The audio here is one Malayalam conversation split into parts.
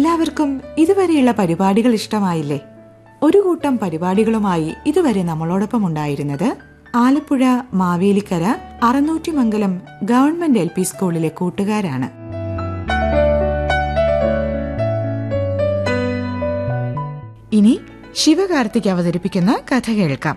എല്ലാവർക്കും ഇതുവരെയുള്ള പരിപാടികൾ ഇഷ്ടമായില്ലേ ഒരു കൂട്ടം പരിപാടികളുമായി ഇതുവരെ നമ്മളോടൊപ്പം ഉണ്ടായിരുന്നത് Alappuzha Mavelikkara Arunoottimangalam government L P സ്കൂളിലെ കൂട്ടുകാരാണ് ഇനി ശിവകാർത്തിക് അവതരിപ്പിക്കുന്ന കഥ കേൾക്കാം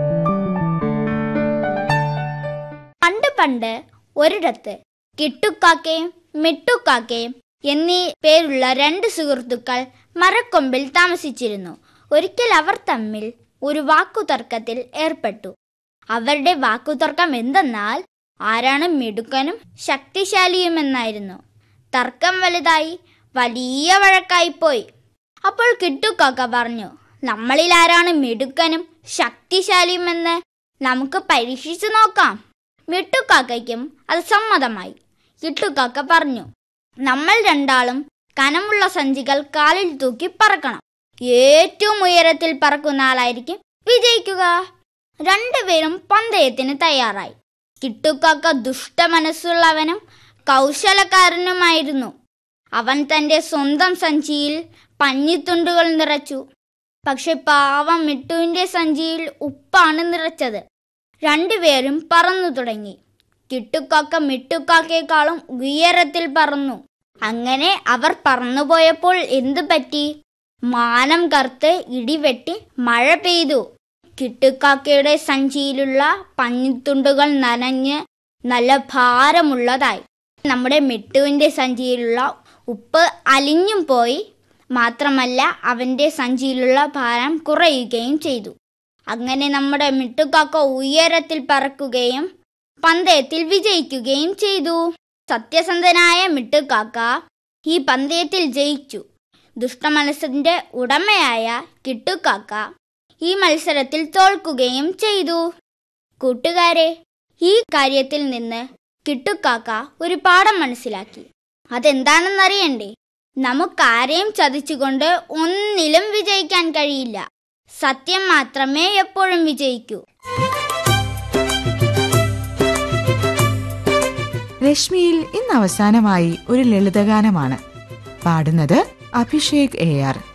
പണ്ട് പണ്ട് ഒരിടത്ത് കിട്ടുക്കാക്കയും മിട്ടുക്കാക്കയും എന്നീ പേരുള്ള രണ്ട് സുഹൃത്തുക്കൾ മരക്കൊമ്പിൽ താമസിച്ചിരുന്നു ഒരിക്കൽ അവർ തമ്മിൽ ഒരു വാക്കുതർക്കത്തിൽ ഏർപ്പെട്ടു അവരുടെ വാക്കുതർക്കം എന്തെന്നാൽ ആരാണ് മിടുക്കനും ശക്തിശാലിയുമെന്നായിരുന്നു തർക്കം വലുതായി വലിയ വഴക്കായിപ്പോയി അപ്പോൾ കിട്ടുക്കാക്ക പറഞ്ഞു നമ്മളിൽ ആരാണ് മിടുക്കനും ശക്തിശാലിയുമെന്ന് നമുക്ക് പരീക്ഷിച്ചു നോക്കാം മിട്ടുക്കാക്കയ്ക്കും അത് സമ്മതമായി കിട്ടുക്കാക്ക പറഞ്ഞു നമ്മൾ രണ്ടാളും കനമുള്ള സഞ്ചികൾ കാലിൽ തൂക്കി പറക്കണം ഏറ്റവും ഉയരത്തിൽ പറക്കുന്ന ആളായിരിക്കും വിജയിക്കുക രണ്ടുപേരും പന്തയത്തിന് തയ്യാറായി കിട്ടുക്കാക്ക ദുഷ്ടമനസ്സുള്ളവനും കൗശലക്കാരനുമായിരുന്നു അവൻ തന്റെ സ്വന്തം സഞ്ചിയിൽ പഞ്ഞിത്തുണ്ടുകൾ നിറച്ചു പക്ഷെ പാവം മിട്ടുവിന്റെ സഞ്ചിയിൽ ഉപ്പാണ് നിറച്ചത് രണ്ടുപേരും പറന്നു തുടങ്ങി കിട്ടുക്കാക്ക മിട്ടുക്കാക്കേക്കാളും ഉയരത്തിൽ പറന്നു അങ്ങനെ അവർ പറന്നുപോയപ്പോൾ എന്തു പറ്റി മാനം കറുത്ത് ഇടിവെട്ടി മഴ പെയ്തു കിട്ടുക്കാക്കയുടെ സഞ്ചിയിലുള്ള പഞ്ഞിത്തുണ്ടുകൾ നനഞ്ഞ് നല്ല ഭാരമുള്ളതായി നമ്മുടെ മിട്ടുവിന്റെ സഞ്ചിയിലുള്ള ഉപ്പ് അലിഞ്ഞും പോയി മാത്രമല്ല അവന്റെ സഞ്ചിയിലുള്ള ഭാരം കുറയുകയും ചെയ്തു അങ്ങനെ നമ്മുടെ മിട്ടുക്കാക്ക ഉയരത്തിൽ പറക്കുകയും പന്തയത്തിൽ വിജയിക്കുകയും ചെയ്തു സത്യസന്ധനായ മിട്ടുക്കാക്ക ഈ പന്തയത്തിൽ ജയിച്ചു ദുഷ്ടമനസ്സിന്റെ ഉടമയായ കിട്ടുക്കാക്ക ഈ മത്സരത്തിൽ തോൽക്കുകയും ചെയ്തു കൂട്ടുകാരെ ഈ കാര്യത്തിൽ നിന്ന് കിട്ടുക്കാക്ക ഒരു പാഠം മനസ്സിലാക്കി അതെന്താണെന്നറിയണ്ടേ നമുക്കാരെയും ചതിച്ചുകൊണ്ട് ഒന്നിലും വിജയിക്കാൻ കഴിയില്ല സത്യം മാത്രമേ എപ്പോഴും വിജയിക്കൂ രശ്മിയിൽ ഇന്ന് അവസാനമായി ഒരു ലളിതഗാനമാണ് പാടുന്നത് അഭിഷേക് എ ആർ